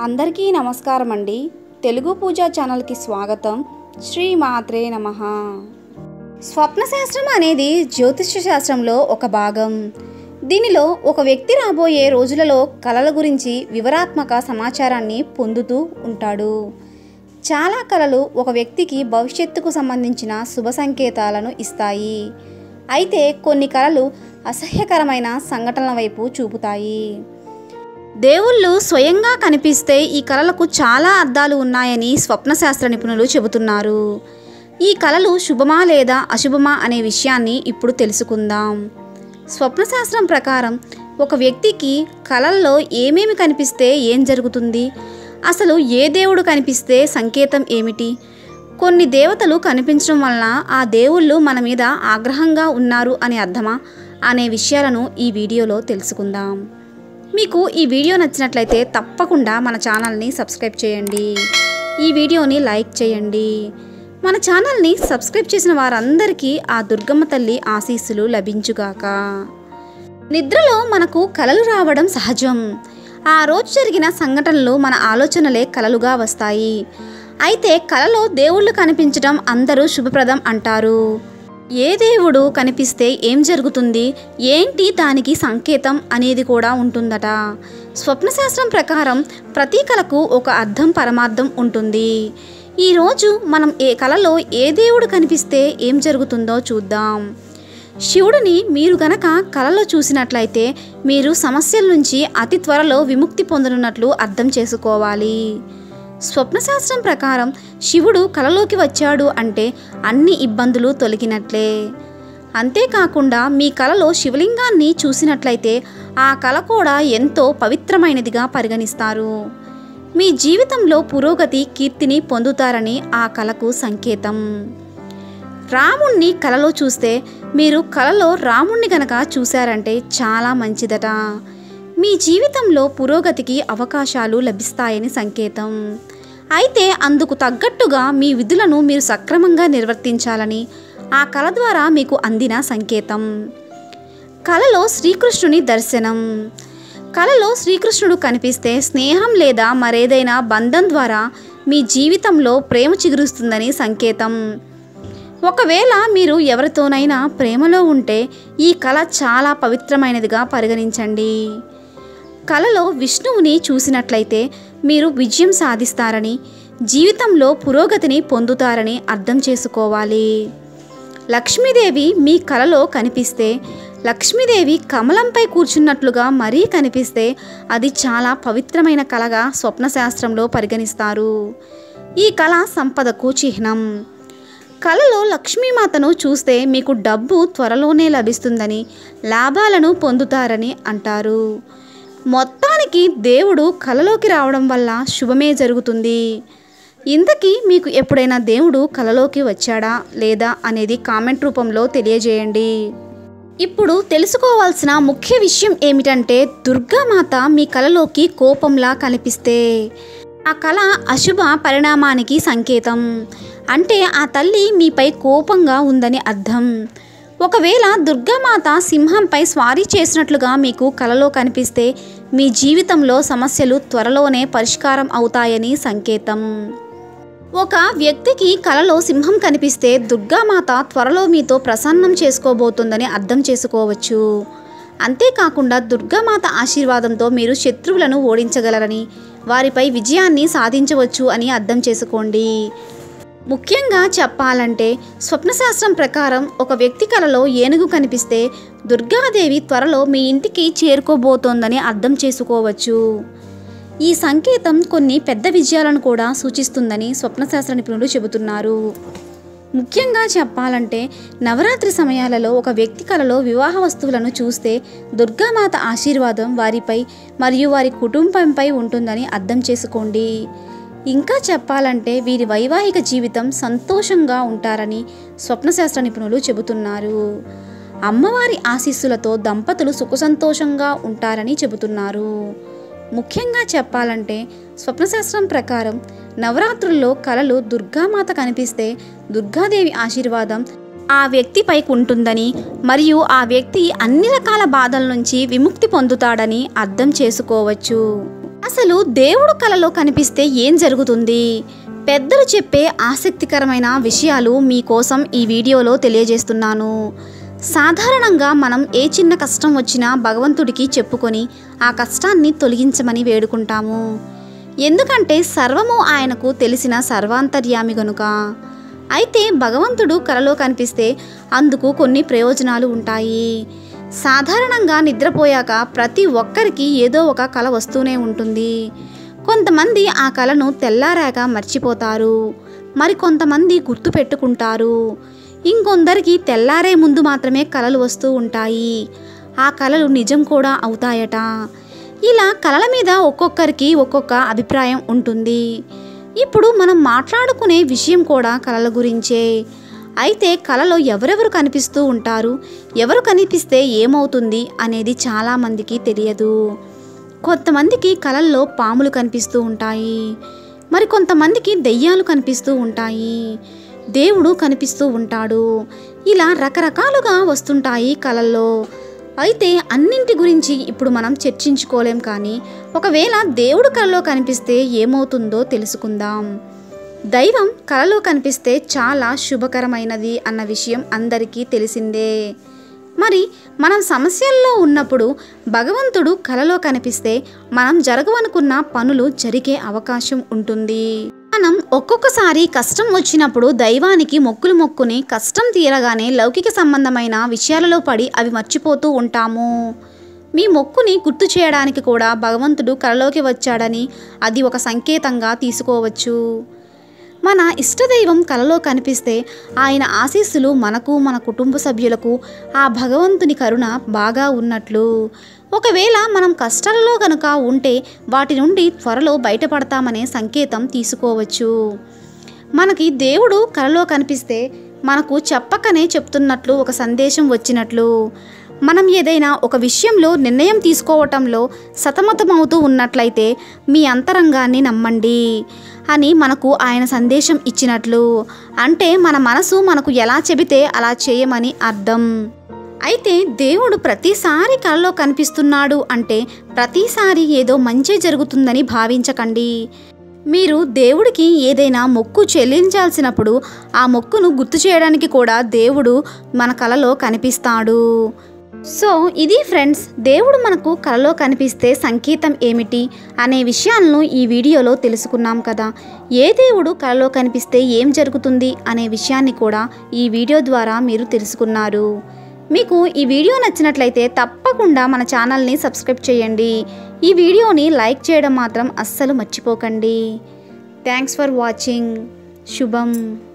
అందరికీ నమస్కారం అండి తెలుగు పూజా ఛానల్కి స్వాగతం శ్రీ మాత్రే నమ స్వప్నశాస్త్రం అనేది జ్యోతిష్య శాస్త్రంలో ఒక భాగం దీనిలో ఒక వ్యక్తి రాబోయే రోజులలో కళల గురించి వివరాత్మక సమాచారాన్ని పొందుతూ ఉంటాడు చాలా కళలు ఒక వ్యక్తికి భవిష్యత్తుకు సంబంధించిన శుభ సంకేతాలను ఇస్తాయి అయితే కొన్ని కళలు అసహ్యకరమైన సంఘటనల వైపు చూపుతాయి దేవుళ్ళు స్వయంగా కనిపిస్తే ఈ కళలకు చాలా అర్థాలు ఉన్నాయని స్వప్నశాస్త్ర నిపుణులు చెబుతున్నారు ఈ కళలు శుభమా లేదా అశుభమా అనే విషయాన్ని ఇప్పుడు తెలుసుకుందాం స్వప్నశాస్త్రం ప్రకారం ఒక వ్యక్తికి కళల్లో ఏమేమి కనిపిస్తే ఏం జరుగుతుంది అసలు ఏ దేవుడు కనిపిస్తే సంకేతం ఏమిటి కొన్ని దేవతలు కనిపించడం వలన ఆ దేవుళ్ళు మన మీద ఆగ్రహంగా ఉన్నారు అని అర్థమా అనే విషయాలను ఈ వీడియోలో తెలుసుకుందాం మీకు ఈ వీడియో నచ్చినట్లయితే తప్పకుండా మన ఛానల్ని సబ్స్క్రైబ్ చేయండి ఈ వీడియోని లైక్ చేయండి మన ఛానల్ని సబ్స్క్రైబ్ చేసిన వారందరికీ ఆ దుర్గమ్మ తల్లి ఆశీస్సులు లభించుగాక నిద్రలో మనకు కలలు రావడం సహజం ఆ రోజు జరిగిన సంఘటనలు మన ఆలోచనలే కలలుగా వస్తాయి అయితే కలలో దేవుళ్ళు కనిపించడం అందరూ శుభప్రదం అంటారు ఏ దేవుడు కనిపిస్తే ఏం జరుగుతుంది ఏంటి దానికి సంకేతం అనేది కూడా ఉంటుందట స్వప్నశాస్త్రం ప్రకారం ప్రతి కళకు ఒక అర్థం పరమార్థం ఉంటుంది ఈరోజు మనం ఏ కళలో ఏ దేవుడు కనిపిస్తే ఏం జరుగుతుందో చూద్దాం శివుడిని మీరు గనక కలలో చూసినట్లయితే మీరు సమస్యల నుంచి అతి త్వరలో విముక్తి పొందనున్నట్లు అర్థం చేసుకోవాలి స్వప్నశాస్త్రం ప్రకారం శివుడు కలలోకి వచ్చాడు అంటే అన్ని ఇబ్బందులు తొలగినట్లే అంతేకాకుండా మీ కలలో శివలింగాన్ని చూసినట్లయితే ఆ కళ కూడా ఎంతో పవిత్రమైనదిగా పరిగణిస్తారు మీ జీవితంలో పురోగతి కీర్తిని పొందుతారని ఆ కళకు సంకేతం రాముణ్ణి కలలో చూస్తే మీరు కలలో రాముణ్ణి గనక చూశారంటే చాలా మంచిదట మీ జీవితంలో పురోగతికి అవకాశాలు లభిస్తాయని సంకేతం అయితే అందుకు తగ్గట్టుగా మీ విధులను మీరు సక్రమంగా నిర్వర్తించాలని ఆ కళ ద్వారా మీకు అందిన సంకేతం కళలో శ్రీకృష్ణుని దర్శనం కళలో శ్రీకృష్ణుడు కనిపిస్తే స్నేహం లేదా మరేదైనా బంధం ద్వారా మీ జీవితంలో ప్రేమ చిగురుస్తుందని సంకేతం ఒకవేళ మీరు ఎవరితోనైనా ప్రేమలో ఉంటే ఈ కళ చాలా పవిత్రమైనదిగా పరిగణించండి కళలో విష్ణువుని చూసినట్లయితే మీరు విజయం సాధిస్తారని జీవితంలో పురోగతిని పొందుతారని అర్థం చేసుకోవాలి లక్ష్మీదేవి మీ కలలో కనిపిస్తే లక్ష్మీదేవి కమలంపై కూర్చున్నట్లుగా మరీ కనిపిస్తే అది చాలా పవిత్రమైన కళగా స్వప్నశాస్త్రంలో పరిగణిస్తారు ఈ కళ సంపదకు చిహ్నం కళలో లక్ష్మీమాతను చూస్తే మీకు డబ్బు త్వరలోనే లభిస్తుందని లాభాలను పొందుతారని అంటారు మొత్తానికి దేవుడు కలలోకి రావడం వల్ల శుభమే జరుగుతుంది ఇంతకీ మీకు ఎప్పుడైనా దేవుడు కలలోకి వచ్చాడా లేదా అనేది కామెంట్ రూపంలో తెలియజేయండి ఇప్పుడు తెలుసుకోవాల్సిన ముఖ్య విషయం ఏమిటంటే దుర్గామాత మీ కలలోకి కోపంలా కనిపిస్తే ఆ కళ అశుభ పరిణామానికి సంకేతం అంటే ఆ తల్లి మీపై కోపంగా ఉందని అర్థం ఒకవేళ దుర్గామాత సింహంపై స్వారీ చేసినట్లుగా మీకు కలలో కనిపిస్తే మీ జీవితంలో సమస్యలు త్వరలోనే పరిష్కారం అవుతాయని సంకేతం ఒక వ్యక్తికి కలలో సింహం కనిపిస్తే దుర్గామాత త్వరలో మీతో ప్రసన్నం చేసుకోబోతుందని అర్థం చేసుకోవచ్చు అంతేకాకుండా దుర్గామాత ఆశీర్వాదంతో మీరు శత్రువులను ఓడించగలరని వారిపై విజయాన్ని సాధించవచ్చు అని అర్థం చేసుకోండి ముఖ్యంగా చెప్పాలంటే స్వప్నశాస్త్రం ప్రకారం ఒక వ్యక్తి కలలో ఏనుగు కనిపిస్తే దుర్గాదేవి త్వరలో మీ ఇంటికి చేరుకోబోతోందని అర్థం చేసుకోవచ్చు ఈ సంకేతం కొన్ని పెద్ద విజయాలను కూడా సూచిస్తుందని స్వప్నశాస్త్ర నిపుణులు చెబుతున్నారు ముఖ్యంగా చెప్పాలంటే నవరాత్రి సమయాలలో ఒక వ్యక్తి కలలో వివాహ వస్తువులను చూస్తే దుర్గామాత ఆశీర్వాదం వారిపై మరియు వారి కుటుంబంపై ఉంటుందని అర్థం చేసుకోండి ఇంకా చెప్పాలంటే వీరి వైవాహిక జీవితం సంతోషంగా ఉంటారని స్వప్నశాస్త్ర నిపుణులు చెబుతున్నారు అమ్మవారి ఆశీస్సులతో దంపతులు సుఖ సంతోషంగా ఉంటారని చెబుతున్నారు ముఖ్యంగా చెప్పాలంటే స్వప్నశాస్త్రం ప్రకారం నవరాత్రుల్లో కళలు దుర్గామాత కనిపిస్తే దుర్గాదేవి ఆశీర్వాదం ఆ వ్యక్తిపై ఉంటుందని మరియు ఆ వ్యక్తి అన్ని రకాల బాధల నుంచి విముక్తి పొందుతాడని అర్థం చేసుకోవచ్చు అసలు దేవుడు కలలో కనిపిస్తే ఏం జరుగుతుంది పెద్దలు చెప్పే ఆసక్తికరమైన విషయాలు మీకోసం ఈ వీడియోలో తెలియజేస్తున్నాను సాధారణంగా మనం ఏ చిన్న కష్టం వచ్చినా భగవంతుడికి చెప్పుకొని ఆ కష్టాన్ని తొలగించమని వేడుకుంటాము ఎందుకంటే సర్వము ఆయనకు తెలిసిన సర్వాంతర్యామి గనుక అయితే భగవంతుడు కలలో కనిపిస్తే అందుకు కొన్ని ప్రయోజనాలు ఉంటాయి సాధారణంగా నిద్రపోయాక ప్రతి ఒక్కరికి ఏదో ఒక కల వస్తూనే ఉంటుంది కొంతమంది ఆ కలను తెల్లారాక మర్చిపోతారు మరి కొంతమంది గుర్తు పెట్టుకుంటారు ఇంకొందరికి తెల్లారే ముందు మాత్రమే కలలు వస్తూ ఉంటాయి ఆ కలలు నిజం కూడా అవుతాయట ఇలా కలల మీద ఒక్కొక్కరికి ఒక్కొక్క అభిప్రాయం ఉంటుంది ఇప్పుడు మనం మాట్లాడుకునే విషయం కూడా కలల గురించే అయితే కలలో ఎవరెవరు కనిపిస్తూ ఉంటారు ఎవరు కనిపిస్తే ఏమవుతుంది అనేది చాలామందికి తెలియదు కొంతమందికి కలల్లో పాములు కనిపిస్తూ ఉంటాయి మరి కొంతమందికి దెయ్యాలు కనిపిస్తూ ఉంటాయి దేవుడు కనిపిస్తూ ఉంటాడు ఇలా రకరకాలుగా వస్తుంటాయి కలల్లో అయితే అన్నింటి గురించి ఇప్పుడు మనం చర్చించుకోలేం కానీ ఒకవేళ దేవుడు కలలో కనిపిస్తే ఏమవుతుందో తెలుసుకుందాం దైవం కలలో కనిపిస్తే చాలా శుభకరమైనది అన్న విషయం అందరికీ తెలిసిందే మరి మనం సమస్యల్లో ఉన్నప్పుడు భగవంతుడు కలలో కనిపిస్తే మనం జరగవనుకున్న పనులు జరిగే అవకాశం ఉంటుంది మనం ఒక్కొక్కసారి కష్టం వచ్చినప్పుడు దైవానికి మొక్కులు మొక్కుని కష్టం తీరగానే లౌకిక సంబంధమైన విషయాలలో పడి అవి మర్చిపోతూ ఉంటాము మీ మొక్కుని గుర్తు చేయడానికి కూడా భగవంతుడు కలలోకి వచ్చాడని అది ఒక సంకేతంగా తీసుకోవచ్చు మన ఇష్టదైవం కలలో కనిపిస్తే ఆయన ఆశీస్సులు మనకు మన కుటుంబ సభ్యులకు ఆ భగవంతుని కరుణ బాగా ఉన్నట్లు ఒకవేళ మనం కష్టాలలో కనుక ఉంటే వాటి నుండి త్వరలో బయటపడతామనే సంకేతం తీసుకోవచ్చు మనకి దేవుడు కలలో కనిపిస్తే మనకు చెప్పకనే చెప్తున్నట్లు ఒక సందేశం వచ్చినట్లు మనం ఏదైనా ఒక విషయంలో నిర్ణయం తీసుకోవటంలో సతమతమవుతూ ఉన్నట్లయితే మీ అంతరంగాన్ని నమ్మండి అని మనకు ఆయన సందేశం ఇచ్చినట్లు అంటే మన మనసు మనకు ఎలా చెబితే అలా చేయమని అర్థం అయితే దేవుడు ప్రతిసారి కలలో కనిపిస్తున్నాడు అంటే ప్రతిసారి ఏదో మంచి జరుగుతుందని భావించకండి మీరు దేవుడికి ఏదైనా మొక్కు చెల్లించాల్సినప్పుడు ఆ మొక్కును గుర్తు చేయడానికి కూడా దేవుడు మన కలలో కనిపిస్తాడు సో ఇది ఫ్రెండ్స్ దేవుడు మనకు కలలో కనిపిస్తే సంకేతం ఏమిటి అనే విషయాలను ఈ వీడియోలో తెలుసుకున్నాం కదా ఏ దేవుడు కలలో కనిపిస్తే ఏం జరుగుతుంది అనే విషయాన్ని కూడా ఈ వీడియో ద్వారా మీరు తెలుసుకున్నారు మీకు ఈ వీడియో నచ్చినట్లయితే తప్పకుండా మన ఛానల్ని సబ్స్క్రైబ్ చేయండి ఈ వీడియోని లైక్ చేయడం మాత్రం అస్సలు మర్చిపోకండి థ్యాంక్స్ ఫర్ వాచింగ్ శుభం